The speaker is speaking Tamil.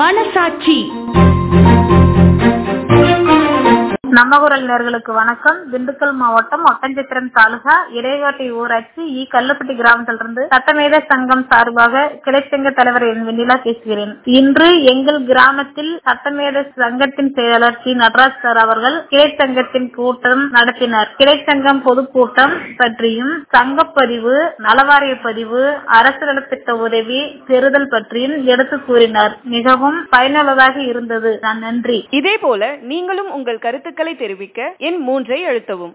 மனசாட்சி நம்மகுரல் நேர்களுக்கு வணக்கம் திண்டுக்கல் மாவட்டம் ஒட்டஞ்சத்திரம் தாலுகா இடைகாட்டி ஊராட்சி இ கல்லுப்பட்டி கிராமத்திலிருந்து சட்டமேத சங்கம் சார்பாக கிளைச்சங்க தலைவர் என் வெண்ணிலா பேசுகிறேன் இன்று எங்கள் கிராமத்தில் சட்டமேத சங்கத்தின் செயலாளர் சி நடராஜ் சார் அவர்கள் கிளைச்சங்கத்தின் கூட்டம் நடத்தினர் கிளைச்சங்கம் பொதுக்கூட்டம் பற்றியும் சங்கப்பதிவு நலவாரிய பதிவு அரசு நலத்திட்ட உதவி பெறுதல் பற்றியும் எடுத்து கூறினார் மிகவும் பயனுள்ளதாக இருந்தது நான் நன்றி இதே போல நீங்களும் உங்கள் கருத்துக்களை தெரிவிக்க எண் மூன்றை அழுத்தவும்